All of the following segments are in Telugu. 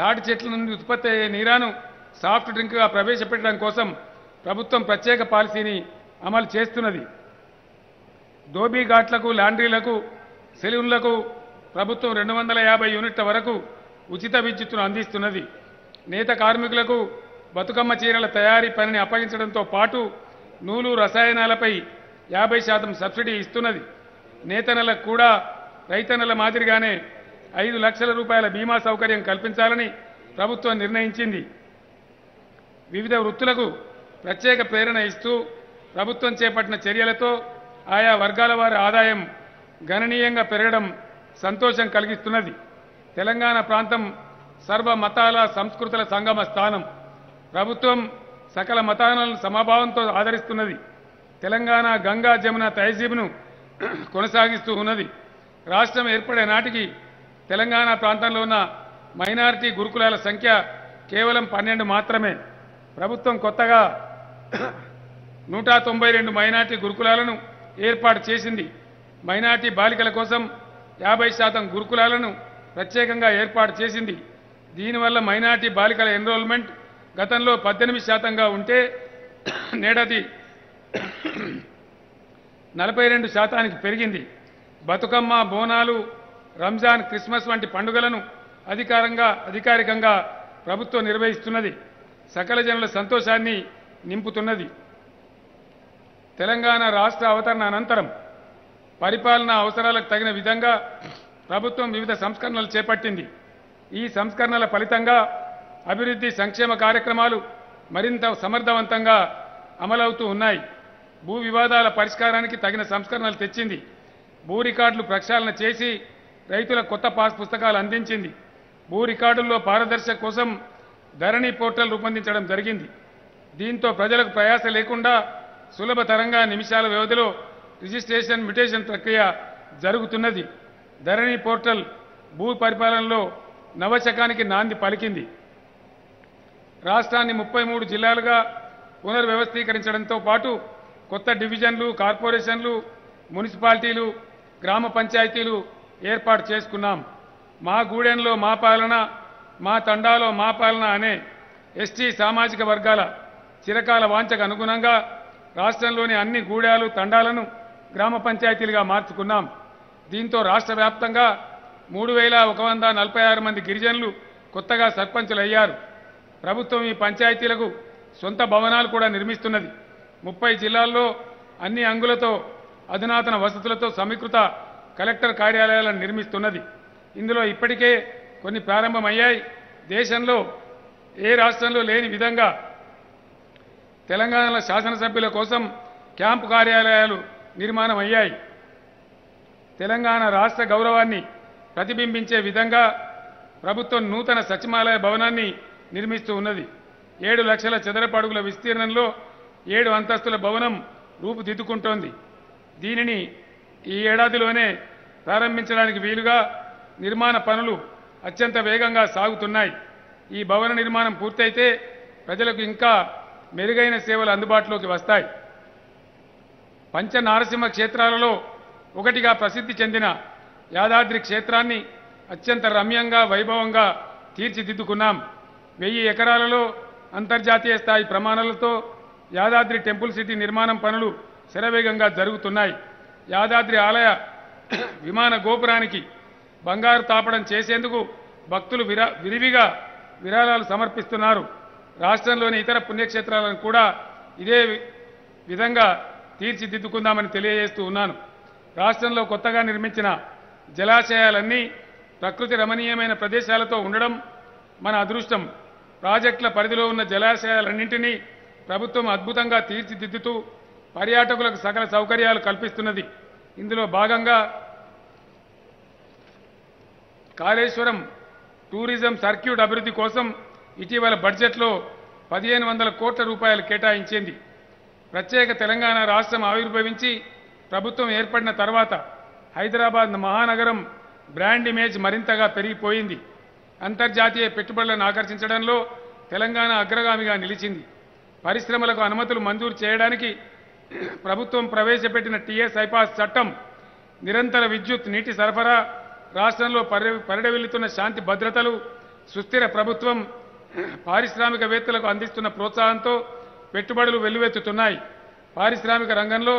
తాటి చెట్ల నుండి ఉత్పత్తి అయ్యే నీరాను సాఫ్ట్ డ్రింక్గా ప్రవేశపెట్టడం కోసం ప్రభుత్వం ప్రత్యేక పాలసీని అమలు చేస్తున్నది ధోబీ ఘాట్లకు లాండ్రీలకు సెలూన్లకు ప్రభుత్వం రెండు వందల యాభై యూనిట్ల వరకు ఉచిత విద్యుత్తును అందిస్తున్నది నేత కార్మికులకు బతుకమ్మ చీరల తయారీ పనిని అప్పగించడంతో పాటు నూలు రసాయనాలపై యాభై శాతం సబ్సిడీ ఇస్తున్నది నేతనలకు కూడా రైతన్నల మాదిరిగానే ఐదు లక్షల రూపాయల బీమా సౌకర్యం కల్పించాలని ప్రభుత్వం నిర్ణయించింది వివిధ వృత్తులకు ప్రత్యేక ప్రేరణ ఇస్తూ ప్రభుత్వం చేపట్టిన చర్యలతో ఆయా వర్గాల వారి ఆదాయం గణనీయంగా పెరగడం సంతోషం కలిగిస్తున్నది తెలంగాణ ప్రాంతం సర్వ మతాల సంస్కృతుల సంగమ స్థానం ప్రభుత్వం సకల మతాలను సమభావంతో ఆదరిస్తున్నది తెలంగాణ గంగా జమున తహజీబ్ను కొనసాగిస్తూ ఉన్నది రాష్ట్రం ఏర్పడే నాటికి తెలంగాణ ప్రాంతంలో ఉన్న మైనారిటీ గురుకులాల సంఖ్య కేవలం పన్నెండు మాత్రమే ప్రభుత్వం కొత్తగా నూట తొంభై రెండు మైనార్టీ గురుకులాలను ఏర్పాటు చేసింది మైనార్టీ బాలికల కోసం యాభై శాతం గురుకులాలను ప్రత్యేకంగా ఏర్పాటు చేసింది దీనివల్ల మైనార్టీ బాలికల ఎన్రోల్మెంట్ గతంలో పద్దెనిమిది శాతంగా ఉంటే నేడది నలభై రెండు శాతానికి పెరిగింది బతుకమ్మ బోనాలు రంజాన్ క్రిస్మస్ వంటి పండుగలను అధికారంగా అధికారికంగా ప్రభుత్వం నిర్వహిస్తున్నది సకల జనుల సంతోషాన్ని నింపుతున్నది తెలంగాణ రాష్ట్ర అవతరణ అనంతరం పరిపాలనా అవసరాలకు తగిన విధంగా ప్రభుత్వం వివిధ సంస్కరణలు చేపట్టింది ఈ సంస్కరణల ఫలితంగా అభివృద్ధి సంక్షేమ కార్యక్రమాలు మరింత సమర్థవంతంగా అమలవుతూ ఉన్నాయి భూ వివాదాల పరిష్కారానికి తగిన సంస్కరణలు తెచ్చింది భూ రికార్డులు ప్రక్షాళన చేసి రైతుల కొత్త పాస్ పుస్తకాలు అందించింది భూ రికార్డుల్లో పారదర్శక కోసం ధరణి పోర్టల్ రూపొందించడం జరిగింది దీంతో ప్రజలకు ప్రయాస లేకుండా సులభతరంగా నిమిషాల వ్యవధిలో రిజిస్ట్రేషన్ మ్యుటేషన్ ప్రక్రియ జరుగుతున్నది ధరణి పోర్టల్ భూ పరిపాలనలో నవశకానికి నాంది పలికింది రాష్ట్రాన్ని ముప్పై మూడు జిల్లాలుగా పునర్వ్యవస్థీకరించడంతో పాటు కొత్త డివిజన్లు కార్పొరేషన్లు మున్సిపాలిటీలు గ్రామ పంచాయతీలు ఏర్పాటు చేసుకున్నాం మా గూడెంలో మా పాలన మా తండాలో మా పాలన అనే ఎస్టీ సామాజిక వర్గాల చిరకాల వాంఛకు అనుగుణంగా రాష్ట్రంలోని అన్ని గూడాలు తండాలను గ్రామ పంచాయతీలుగా మార్చుకున్నాం దీంతో రాష్ట్ర వ్యాప్తంగా మూడు వేల ఒక వంద నలభై ఆరు మంది గిరిజనులు కొత్తగా సర్పంచులు అయ్యారు ప్రభుత్వం ఈ పంచాయతీలకు సొంత భవనాలు కూడా నిర్మిస్తున్నది ముప్పై జిల్లాల్లో అన్ని అంగులతో అధునాతన వసతులతో సమీకృత కలెక్టర్ కార్యాలయాలను నిర్మిస్తున్నది ఇందులో ఇప్పటికే కొన్ని ప్రారంభమయ్యాయి దేశంలో ఏ రాష్ట్రంలో లేని విధంగా తెలంగాణలో శాసనసభ్యుల కోసం క్యాంపు కార్యాలయాలు నిర్మాణం అయ్యాయి తెలంగాణ రాష్ట్ర గౌరవాన్ని ప్రతిబింబించే విధంగా ప్రభుత్వం నూతన సచివాలయ భవనాన్ని నిర్మిస్తూ ఉన్నది ఏడు లక్షల చదరపు అడుగుల విస్తీర్ణంలో ఏడు అంతస్తుల భవనం రూపుదిద్దుకుంటోంది దీనిని ఈ ఏడాదిలోనే ప్రారంభించడానికి వీలుగా నిర్మాణ పనులు అత్యంత వేగంగా సాగుతున్నాయి ఈ భవన నిర్మాణం పూర్తయితే ప్రజలకు ఇంకా మెరుగైన సేవలు అందుబాటులోకి వస్తాయి పంచ నారసింహ క్షేత్రాలలో ఒకటిగా ప్రసిద్ధి చెందిన యాదాద్రి క్షేత్రాన్ని అత్యంత రమ్యంగా వైభవంగా తీర్చిదిద్దుకున్నాం వెయ్యి ఎకరాలలో అంతర్జాతీయ స్థాయి ప్రమాణాలతో యాదాద్రి టెంపుల్ సిటీ నిర్మాణం పనులు శరవేగంగా జరుగుతున్నాయి యాదాద్రి ఆలయ విమాన గోపురానికి బంగారు తాపడం చేసేందుకు భక్తులు విరా విరివిగా విరాళాలు సమర్పిస్తున్నారు రాష్ట్రంలోని ఇతర పుణ్యక్షేత్రాలను కూడా ఇదే వి- విధంగా తీర్చిదిద్దుకుందామని తెలియజేస్తూ ఉన్నాను రాష్ట్రంలో కొత్తగా నిర్మించిన జలాశయాలన్నీ ప్రకృతి రమణీయమైన ప్రదేశాలతో ఉండడం మన అదృష్టం ప్రాజెక్టుల పరిధిలో ఉన్న జలాశయాలన్నింటినీ ప్రభుత్వం అద్భుతంగా తీర్చిదిద్దుతూ పర్యాటకులకు సకల సౌకర్యాలు కల్పిస్తున్నది ఇందులో భాగంగా కాళేశ్వరం టూరిజం సర్క్యూట్ అభివృద్ధి కోసం ఇటీవల బడ్జెట్లో పదిహేను వందల కోట్ల రూపాయలు కేటాయించింది ప్రత్యేక తెలంగాణ రాష్ట్రం ఆవిర్భవించి ప్రభుత్వం ఏర్పడిన తర్వాత హైదరాబాద్ మహానగరం బ్రాండ్ ఇమేజ్ మరింతగా పెరిగిపోయింది అంతర్జాతీయ పెట్టుబడులను ఆకర్షించడంలో తెలంగాణ అగ్రగామిగా నిలిచింది పరిశ్రమలకు అనుమతులు మంజూరు చేయడానికి ప్రభుత్వం ప్రవేశపెట్టిన టీఎస్ ఐపాస్ చట్టం నిరంతర విద్యుత్ నీటి సరఫరా రాష్ట్రంలో పరి పరిడవిల్లుతున్న శాంతి భద్రతలు సుస్థిర ప్రభుత్వం పారిశ్రామికవేత్తలకు అందిస్తున్న ప్రోత్సాహంతో పెట్టుబడులు వెల్లువెత్తుతున్నాయి పారిశ్రామిక రంగంలో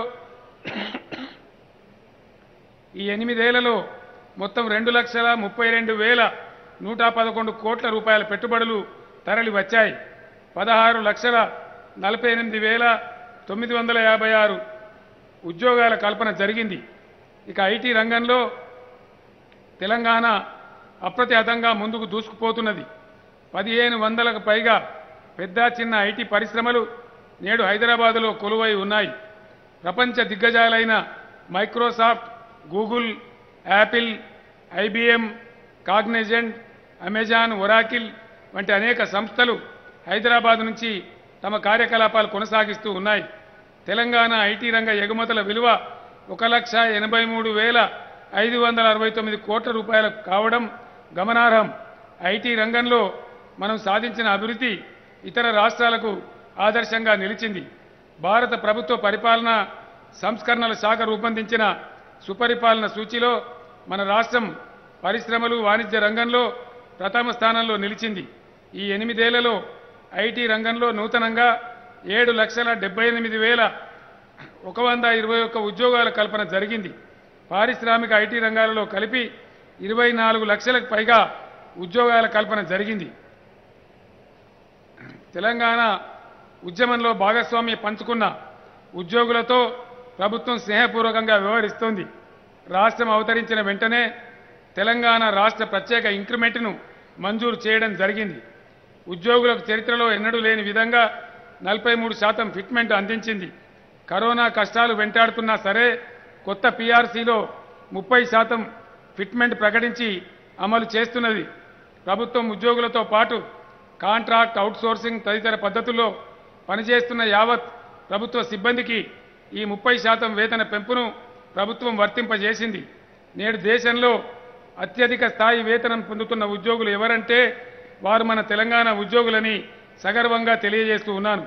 ఈ ఎనిమిదేళ్లలో మొత్తం రెండు లక్షల ముప్పై రెండు వేల నూట పదకొండు కోట్ల రూపాయల పెట్టుబడులు తరలి వచ్చాయి పదహారు లక్షల నలభై ఎనిమిది వేల తొమ్మిది వందల యాభై ఆరు ఉద్యోగాల కల్పన జరిగింది ఇక ఐటీ రంగంలో తెలంగాణ అప్రతిహతంగా ముందుకు దూసుకుపోతున్నది పదిహేను వందలకు పైగా పెద్ద చిన్న ఐటీ పరిశ్రమలు నేడు హైదరాబాదులో కొలువై ఉన్నాయి ప్రపంచ దిగ్గజాలైన Microsoft Google Apple IBM Cognizant Amazon Oracle వంటి అనేక సంస్థలు హైదరాబాద్ నుంచి తమ కార్యకలాపాలు కొనసాగిస్తూ ఉన్నాయి తెలంగాణ ఐటీ రంగ ఎగుమతుల విలువ ఒక లక్ష ఎనభై మూడు వేల ఐదు వందల అరవై తొమ్మిది కోట్ల రూపాయలు కావడం గమనార్హం ఐటీ రంగంలో మనం సాధించిన అభివృద్ధి ఇతర రాష్ట్రాలకు ఆదర్శంగా నిలిచింది భారత ప్రభుత్వ పరిపాలన సంస్కరణల శాఖ రూపొందించిన సుపరిపాలన సూచిలో మన రాష్ట్రం పరిశ్రమలు వాణిజ్య రంగంలో ప్రథమ స్థానంలో నిలిచింది ఈ ఎనిమిదేళ్లలో ఐటీ రంగంలో నూతనంగా ఏడు లక్షల డెబ్బై ఎనిమిది వేల ఒక వంద ఇరవై ఒక్క ఉద్యోగాల కల్పన జరిగింది పారిశ్రామిక ఐటీ రంగాలలో కలిపి ఇరవై నాలుగు లక్షలకు పైగా ఉద్యోగాల కల్పన జరిగింది తెలంగాణ ఉద్యమంలో భాగస్వామ్య పంచుకున్న ఉద్యోగులతో ప్రభుత్వం స్నేహపూర్వకంగా వ్యవహరిస్తోంది రాష్ట్రం అవతరించిన వెంటనే తెలంగాణ రాష్ట్ర ప్రత్యేక ఇంక్రిమెంట్ను మంజూరు చేయడం జరిగింది ఉద్యోగులకు చరిత్రలో ఎన్నడూ లేని విధంగా నలభై మూడు శాతం ఫిట్మెంట్ అందించింది కరోనా కష్టాలు వెంటాడుతున్నా సరే కొత్త పీఆర్సీలో ముప్పై శాతం ఫిట్మెంట్ ప్రకటించి అమలు చేస్తున్నది ప్రభుత్వం ఉద్యోగులతో పాటు కాంట్రాక్ట్ అవుట్సోర్సింగ్ తదితర పద్ధతుల్లో పనిచేస్తున్న యావత్ ప్రభుత్వ సిబ్బందికి ఈ ముప్పై శాతం వేతన పెంపును ప్రభుత్వం వర్తింపజేసింది నేడు దేశంలో అత్యధిక స్థాయి వేతనం పొందుతున్న ఉద్యోగులు ఎవరంటే వారు మన తెలంగాణ ఉద్యోగులని సగర్వంగా తెలియజేస్తూ ఉన్నాను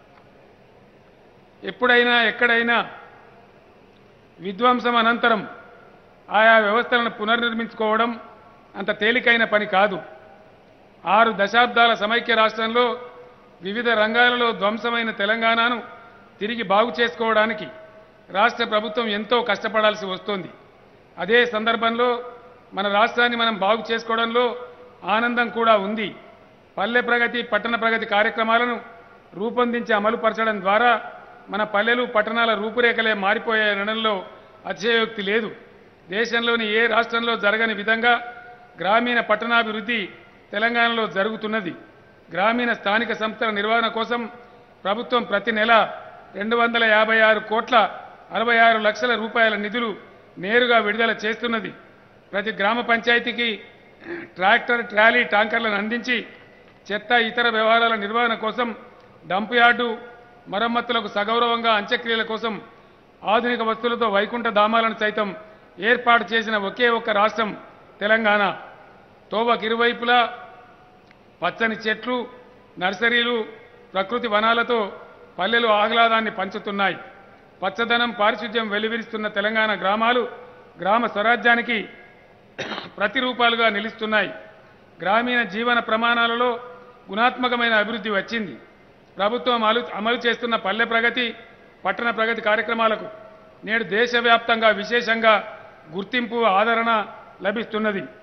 ఎప్పుడైనా ఎక్కడైనా విధ్వంసం అనంతరం ఆయా వ్యవస్థలను పునర్నిర్మించుకోవడం అంత తేలికైన పని కాదు ఆరు దశాబ్దాల సమైక్య రాష్ట్రంలో వివిధ రంగాలలో ధ్వంసమైన తెలంగాణను తిరిగి బాగు చేసుకోవడానికి రాష్ట్ర ప్రభుత్వం ఎంతో కష్టపడాల్సి వస్తోంది అదే సందర్భంలో మన రాష్ట్రాన్ని మనం బాగు చేసుకోవడంలో ఆనందం కూడా ఉంది పల్లె ప్రగతి పట్టణ ప్రగతి కార్యక్రమాలను రూపొందించి అమలుపరచడం ద్వారా మన పల్లెలు పట్టణాల రూపురేఖలే మారిపోయాయనడంలో అతిశయోక్తి లేదు దేశంలోని ఏ రాష్ట్రంలో జరగని విధంగా గ్రామీణ పట్టణాభివృద్ధి తెలంగాణలో జరుగుతున్నది గ్రామీణ స్థానిక సంస్థల నిర్వహణ కోసం ప్రభుత్వం ప్రతి నెల రెండు వందల యాభై ఆరు కోట్ల అరవై ఆరు లక్షల రూపాయల నిధులు నేరుగా విడుదల చేస్తున్నది ప్రతి గ్రామ పంచాయతీకి ట్రాక్టర్ ట్రాలీ ట్యాంకర్లను అందించి చెత్త ఇతర వ్యవహారాల నిర్వహణ కోసం డంప్ యార్డు మరమ్మతులకు సగౌరవంగా అంత్యక్రియల కోసం ఆధునిక వస్తువులతో వైకుంఠ ధామాలను సైతం ఏర్పాటు చేసిన ఒకే ఒక్క రాష్ట్రం తెలంగాణ తోవకి ఇరువైపులా పచ్చని చెట్లు నర్సరీలు ప్రకృతి వనాలతో పల్లెలు ఆహ్లాదాన్ని పంచుతున్నాయి పచ్చదనం పారిశుద్ధ్యం వెలువరిస్తున్న తెలంగాణ గ్రామాలు గ్రామ స్వరాజ్యానికి ప్రతిరూపాలుగా నిలుస్తున్నాయి గ్రామీణ జీవన ప్రమాణాలలో గుణాత్మకమైన అభివృద్ధి వచ్చింది ప్రభుత్వం అమలు అమలు చేస్తున్న పల్లె ప్రగతి పట్టణ ప్రగతి కార్యక్రమాలకు నేడు దేశవ్యాప్తంగా విశేషంగా గుర్తింపు ఆదరణ లభిస్తున్నది